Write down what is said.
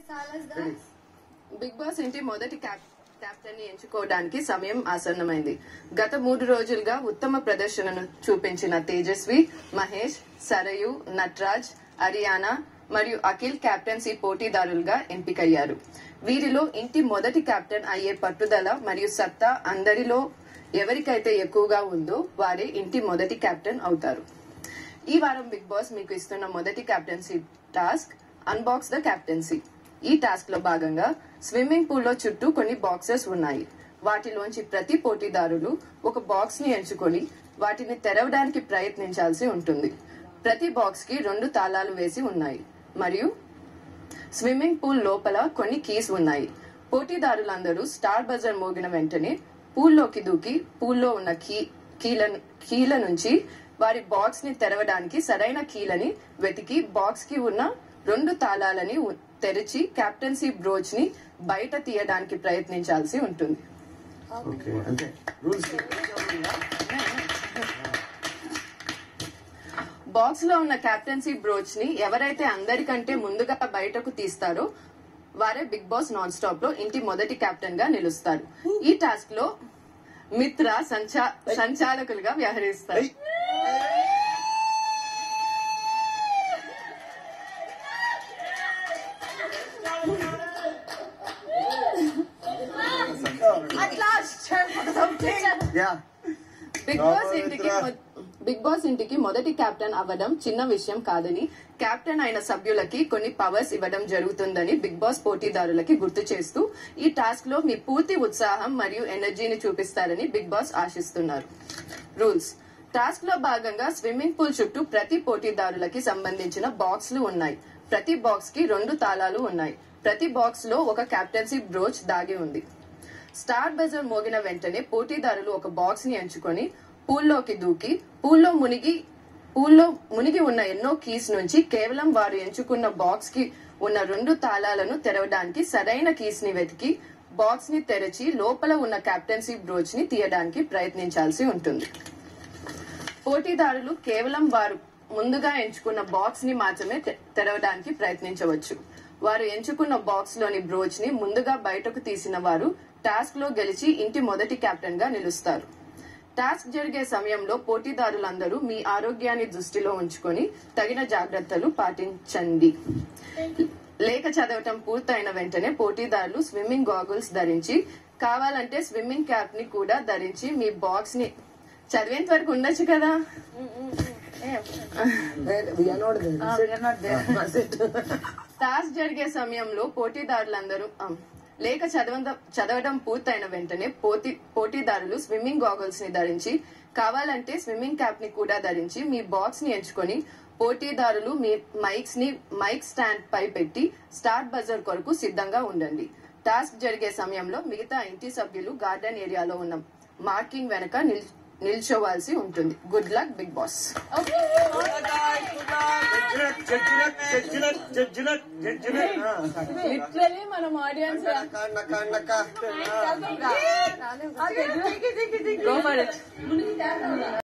big boss ఇంటి మొదటి cap captain ని ఎంచుకోవడానికి సమయం ఆసన్నమైంది గత మూడు రోజులుగా ఉత్తమ ప్రదర్శనను చూపించిన తేజస్వి మహేష్ సరయు నట్రాజ్ అరియానా మరియు అఖిల్ కెప్టెన్సీ పోటీదారులుగా ఎంపికయ్యారు వీరిలో ఇంటి మొదటి కెప్టెన్ అయ్యే పట్టుదల మరియు సత్తా అందరిలో ఎవరికైతే ఎక్కువగా ఉందో వారే ఇంటి మొదటి కెప్టెన్ అవుతారు ఈ వారం బిగ్ బాస్ మీకు ఇస్తున్న మొదటి captaincy task unbox the captaincy ఈ టాస్క్ లో భాగంగా స్విమ్మింగ్ పూల్ లో చుట్టూ కొన్ని బాక్సెస్ ఉన్నాయి వాటిలోంచి ప్రతి పోటీదారులు ఒక బాక్స్ ని ఎంచుకొని వాటిని తెరవడానికి ప్రయత్నించాల్సి ఉంటుంది ప్రతి బాక్స్ కి రెండు తాళాలు వేసి ఉన్నాయి మరియు స్విమ్మింగ్ పూల్ లోపల కొన్ని కీస్ ఉన్నాయి పోటీదారులందరూ స్టార్ బజర్ మోగిన వెంటనే పూల్లోకి దూకి పూల్లో ఉన్న కీ కీల కీల నుంచి వారి బాక్స్ ని తెరవడానికి సరైన కీలని వెతికి బాక్స్ కి ఉన్న రెండు తాళాలని ఉ- తెరిచి కెప్టెన్సీ బ్రోచ్ ని బయట తీయడానికి ప్రయత్నించాల్సి ఉంటుంది ఓకే అంతే రూల్స్ బాక్స్ లో ఉన్న కెప్టెన్సీ బ్రోచ్ ని ఎవరైతే అందరికంటే ముందుగా బయటకు తీస్తారో వారే బిగ్ బాస్ నాన్ స్టాప్ లో ఇంటి మొదటి కెప్టెన్ గా నిలుస్తారు ఈ టాస్క్ లో మిత్ర సంచా సంచాలకులుగా వ్యవహరిస్తారు యా బిగ్ బాస్ ఇంటికి మొ- బిగ్ బాస్ ఇంటికి మొదటి కెప్టెన్ అవ్వడం చిన్న విషయం కాదని కెప్టెన్ అయిన సభ్యులకి కొన్ని పవర్స్ ఇవ్వడం జరుగుతుందని బిగ్ బాస్ పోటీదారులకి గుర్తు చేస్తూ ఈ టాస్క్ లో మీ పూర్తి ఉత్సాహం మరియు ఎనర్జీని చూపిస్తారని బిగ్ బాస్ ఆశిస్తున్నారు రూల్స్ టాస్క్ లో భాగంగా స్విమ్మింగ్ పూల్ చుట్టూ ప్రతి పోటీదారులకి సంబంధించిన బాక్స్లు ఉన్నాయి ప్రతి బాక్స్ కి రెండు తాళాలు ఉన్నాయి ప్రతి బాక్స్ లో ఒక కెప్టెన్సీ బ్రోచ్ దాగి ఉంది స్టార్ బజర్ మోగిన వెంటనే పోటీదారులు ఒక బాక్స్ ని ఎంచుకొని పూల్లోకి దూకి పూల్లో మునిగి పూల్లో మునిగి ఉన్న ఎన్నో కీస్ నుంచి కేవలం వారు ఎంచుకున్న బాక్స్ కి ఉన్న రెండు తాళాలను తెరవడానికి సరైన కీస్ ని వెతికి బాక్స్ ని తెరచి లోపల ఉన్న కెప్టెన్సీ బ్రోచ్ ని తీయడానికి ప్రయత్నించాల్సి ఉంటుంది పోటీదారులు కేవలం వారు ముందుగా ఎంచుకున్న బాక్స్ ని మాత్రమే తె- తెరవడానికి ప్రయత్నించవచ్చు వారు ఎంచుకున్న బాక్స్ లోని బ్రోచ్ ని ముందుగా బయటకు తీసిన వారు టాస్క్ లో గెలిచి ఇంటి మొదటి కెప్టెన్ గా నిలుస్తారు టాస్క్ జరిగే సమయంలో పోటీదారులందరూ మీ ఆరోగ్యాన్ని దృష్టిలో ఉంచుకొని తగిన జాగ్రత్తలు పాటించండి లేఖ చదవటం పూర్తయిన వెంటనే పోటీదారులు స్విమ్మింగ్ గాగుల్స్ ధరించి కావాలంటే స్విమ్మింగ్ క్యాప్ ని కూడా ధరించి మీ బాక్స్ ని చదివేంత వరకు ఉండొచ్చు కదా టాస్క్ జరిగే సమయంలో పోటీదారులందరూ ఆ, లేఖ చదవడం చదవడం పూర్తయిన వెంటనే పోటీ పోటీదారులు స్విమ్మింగ్ గాగుల్స్ ని ధరించి కావాలంటే స్విమ్మింగ్ క్యాప్ ని కూడా ధరించి మీ బాక్స్ ని ఎంచుకొని పోటీదారులు మీ మైక్స్ ని మైక్ స్టాండ్ పై పెట్టి స్టార్ట్ బజర్ కొరకు సిద్ధంగా ఉండండి టాస్క్ జరిగే సమయంలో మిగతా ఇంటి సభ్యులు గార్డెన్ ఏరియాలో ఉన్న మార్కింగ్ వెనక నిల్- నిల్చోవాల్సి ఉంటుంది గుడ్ లక్ బిగ్ బాస్ జడ్జినట్ జడ్జినట్ జడ్జినట్ జడ్జినట్ లిటరలీ మనం ఆడియన్స్ నక్క నక్క గో ఫర్ ఇట్